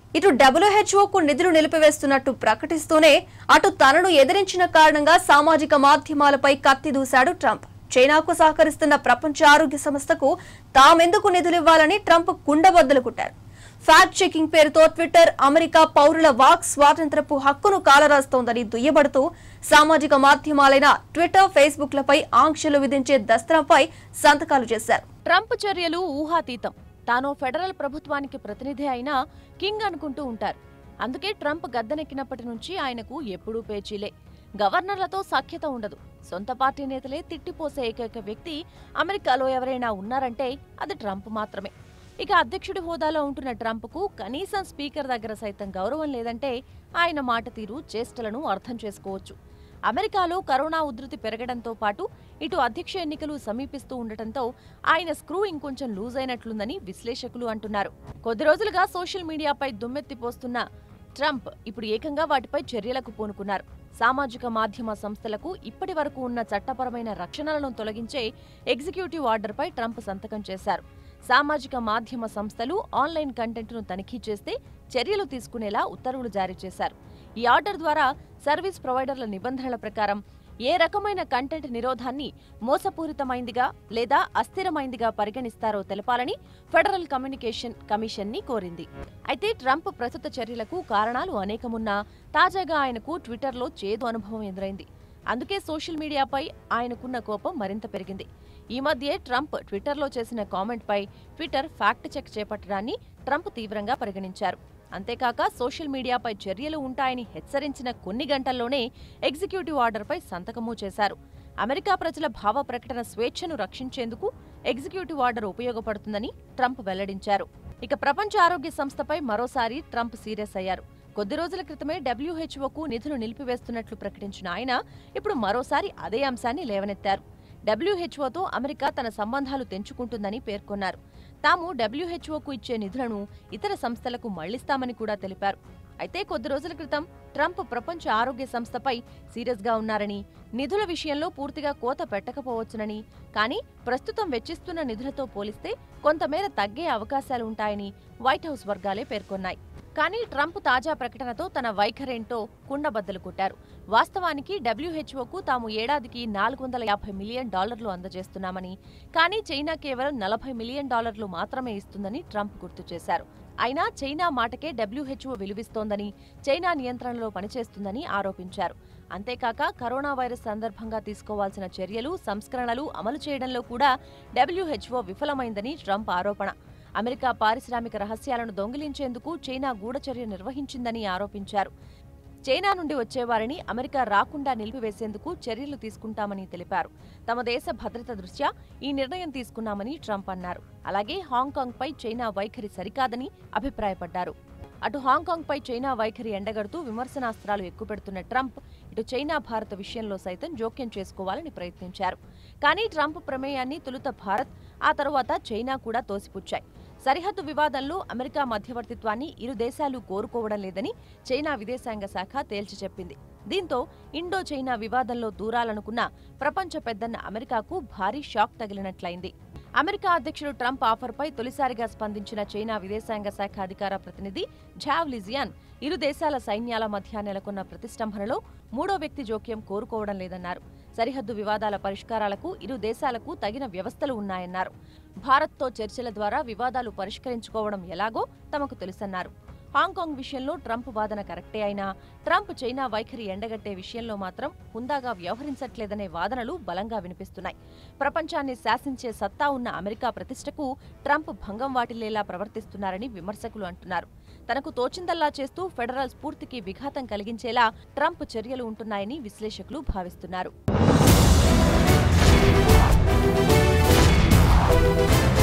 ఇటు డబ్ల్యూహెచ్ఓకు నిధులు నిలిపివేస్తున్నట్టు ప్రకటిస్తూనే అటు తనను ఎదిరించిన కారణంగా సామాజిక మాధ్యమాలపై కత్తి దూశాడు ట్రంప్ చైనాకు సహకరిస్తున్న ప్రపంచ ఆరోగ్య సంస్థకు తామెందుకు నిధులివ్వాలని ట్రంప్ కుండబద్దలు కుట్టారు ఫ్యాక్ట్ చెకింగ్ పేరుతో ట్విట్టర్ అమెరికా పౌరుల వాక్ స్వాతంత్రపు హక్కును కాలరాస్తోందని దుయ్యబడుతూ సామాజిక మాధ్యమాలైన ట్విట్టర్ ఫేస్బుక్లపై ఆంక్షలు విధించే దస్త్రంపై సంతకాలు చేశారు ట్రంప్ చర్యలు ఊహాతీతం తాను ఫెడరల్ ప్రభుత్వానికి ప్రతినిధి అయినా కింగ్ అనుకుంటూ ఉంటారు అందుకే ట్రంప్ గద్దెనెక్కినప్పటి నుంచి ఆయనకు ఎప్పుడూ పేచీలే గవర్నర్లతో సఖ్యత ఉండదు సొంత పార్టీ నేతలే తిట్టిపోసే ఏకైక వ్యక్తి అమెరికాలో ఎవరైనా ఉన్నారంటే అది ట్రంప్ మాత్రమే ఇక అధ్యక్షుడి హోదాలో ఉంటున్న ట్రంప్కు కనీసం స్పీకర్ దగ్గర సైతం గౌరవం లేదంటే ఆయన మాట తీరు చేష్టలను అర్థం చేసుకోవచ్చు అమెరికాలో కరోనా ఉధృతి పెరగడంతో పాటు ఇటు అధ్యక్ష ఎన్నికలు సమీపిస్తూ ఉండటంతో ఆయన స్క్రూ ఇంకొంచెం లూజ్ అయినట్లుందని విశ్లేషకులు అంటున్నారు కొద్ది రోజులుగా సోషల్ మీడియాపై దుమ్మెత్తిపోస్తున్న ట్రంప్ ఇప్పుడు ఏకంగా వాటిపై చర్యలకు పూనుకున్నారు సామాజిక మాధ్యమ సంస్థలకు ఇప్పటి వరకు ఉన్న చట్టపరమైన రక్షణలను తొలగించే ఎగ్జిక్యూటివ్ ఆర్డర్పై ట్రంప్ సంతకం చేశారు సామాజిక మాధ్యమ సంస్థలు ఆన్లైన్ కంటెంట్ను తనిఖీ చేస్తే చర్యలు తీసుకునేలా ఉత్తర్వులు జారీ చేశారు ఈ ఆర్డర్ ద్వారా సర్వీస్ ప్రొవైడర్ల నిబంధనల ప్రకారం ఏ రకమైన కంటెంట్ నిరోధాన్ని మోసపూరితమైందిగా లేదా అస్థిరమైందిగా పరిగణిస్తారో తెలపాలని ఫెడరల్ కమ్యూనికేషన్ కమిషన్ ని కోరింది అయితే ట్రంప్ ప్రస్తుత చర్యలకు కారణాలు అనేకమున్నా తాజాగా ఆయనకు ట్విట్టర్లో చేదు అనుభవం ఎదురైంది అందుకే సోషల్ మీడియాపై ఆయనకున్న కోపం మరింత పెరిగింది ఈ మధ్యే ట్రంప్ ట్విట్టర్లో చేసిన కామెంట్పై ట్విట్టర్ ఫ్యాక్ట్ చెక్ చేపట్టడాన్ని ట్రంప్ తీవ్రంగా పరిగణించారు అంతేకాక సోషల్ మీడియాపై చర్యలు ఉంటాయని హెచ్చరించిన కొన్ని గంటల్లోనే ఎగ్జిక్యూటివ్ ఆర్డర్పై సంతకమూ చేశారు అమెరికా ప్రజల భావ ప్రకటన స్వేచ్ఛను రక్షించేందుకు ఎగ్జిక్యూటివ్ ఆర్డర్ ఉపయోగపడుతుందని ట్రంప్ వెల్లడించారు ఇక ప్రపంచ ఆరోగ్య సంస్థపై మరోసారి ట్రంప్ సీరియస్ అయ్యారు కొద్ది రోజుల క్రితమే డబ్ల్యూహెచ్ఓకు నిధులు నిలిపివేస్తున్నట్లు ప్రకటించిన ఆయన ఇప్పుడు మరోసారి అదే అంశాన్ని లేవనెత్తారు డబ్ల్యూహెచ్ఓతో అమెరికా తన సంబంధాలు తెంచుకుంటుందని పేర్కొన్నారు తాము డబ్ల్యూహెచ్ఓకు ఇచ్చే నిధులను ఇతర సంస్థలకు మళ్లిస్తామని కూడా తెలిపారు అయితే కొద్ది రోజుల క్రితం ట్రంప్ ప్రపంచ ఆరోగ్య సంస్థపై సీరియస్గా ఉన్నారని నిధుల విషయంలో పూర్తిగా కోత పెట్టకపోవచ్చునని కానీ ప్రస్తుతం వెచ్చిస్తున్న నిధులతో పోలిస్తే కొంతమేర తగ్గే అవకాశాలు ఉంటాయని వైట్ హౌస్ వర్గాలే పేర్కొన్నాయి కానీ ట్రంప్ తాజా ప్రకటనతో తన వైఖరేంటో కుండబద్దలు కొట్టారు వాస్తవానికి డబ్ల్యూహెచ్ఓకు తాము ఏడాదికి నాలుగు వందల యాభై మిలియన్ డాలర్లు అందజేస్తున్నామని కానీ చైనా కేవలం నలభై మిలియన్ డాలర్లు మాత్రమే ఇస్తుందని ట్రంప్ గుర్తు చేశారు అయినా చైనా మాటకే డబ్ల్యూహెచ్ఓ విలువిస్తోందని చైనా నియంత్రణలో పనిచేస్తుందని ఆరోపించారు అంతేకాక కరోనా వైరస్ సందర్భంగా తీసుకోవాల్సిన చర్యలు సంస్కరణలు అమలు చేయడంలో కూడా డబ్ల్యూహెచ్ఓ విఫలమైందని ట్రంప్ ఆరోపణ అమెరికా పారిశ్రామిక రహస్యాలను దొంగిలించేందుకు చైనా గూఢచర్య నిర్వహించిందని ఆరోపించారు చైనా నుండి వచ్చేవారిని అమెరికా రాకుండా నిలిపివేసేందుకు చర్యలు తీసుకుంటామని తెలిపారు తమ దేశ భద్రత దృష్ట్యా ఈ నిర్ణయం తీసుకున్నామని ట్రంప్ అన్నారు అలాగే హాంకాంగ్పై చైనా వైఖరి సరికాదని అభిప్రాయపడ్డారు అటు హాంకాంగ్పై చైనా వైఖరి ఎండగడుతూ విమర్శనాస్త్రాలు ఎక్కుపెడుతున్న ట్రంప్ ఇటు చైనా భారత్ విషయంలో సైతం జోక్యం చేసుకోవాలని ప్రయత్నించారు కానీ ట్రంప్ ప్రమేయాన్ని తొలుత భారత్ ఆ తరువాత చైనా కూడా తోసిపుచ్చాయి సరిహద్దు వివాదంలో అమెరికా మధ్యవర్తిత్వాన్ని ఇరు దేశాలు కోరుకోవడం లేదని చైనా విదేశాంగ శాఖ తేల్చి చెప్పింది దీంతో ఇండో చైనా వివాదంలో దూరాలనుకున్న ప్రపంచ పెద్దన్న అమెరికాకు భారీ షాక్ తగిలినట్లయింది అమెరికా అధ్యక్షుడు ట్రంప్ ఆఫర్పై తొలిసారిగా స్పందించిన చైనా విదేశాంగ శాఖ అధికార ప్రతినిధి ఝావ్ లిజియాన్ ఇరు దేశాల సైన్యాల మధ్య నెలకొన్న ప్రతిష్టంభనలో మూడో వ్యక్తి జోక్యం కోరుకోవడం లేదన్నారు సరిహద్దు వివాదాల పరిష్కారాలకు ఇరు దేశాలకు తగిన వ్యవస్థలు ఉన్నాయన్నారు భారత్తో చర్చల ద్వారా వివాదాలు పరిష్కరించుకోవడం ఎలాగో తమకు తెలుసన్నారు హాంకాంగ్ విషయంలో ట్రంప్ వాదన కరెక్టే అయినా ట్రంప్ చైనా వైఖరి ఎండగట్టే విషయంలో మాత్రం హుందాగా వ్యవహరించట్లేదనే వాదనలు బలంగా వినిపిస్తున్నాయి ప్రపంచాన్ని శాసించే సత్తా ఉన్న అమెరికా ప్రతిష్టకు ట్రంప్ భంగం వాటిల్లేలా ప్రవర్తిస్తున్నారని విమర్శకులు అంటున్నారు తనకు తోచిందల్లా చేస్తూ ఫెడరల్ స్ఫూర్తికి విఘాతం కలిగించేలా ట్రంప్ చర్యలు ఉంటున్నాయని విశ్లేషకులు భావిస్తున్నారు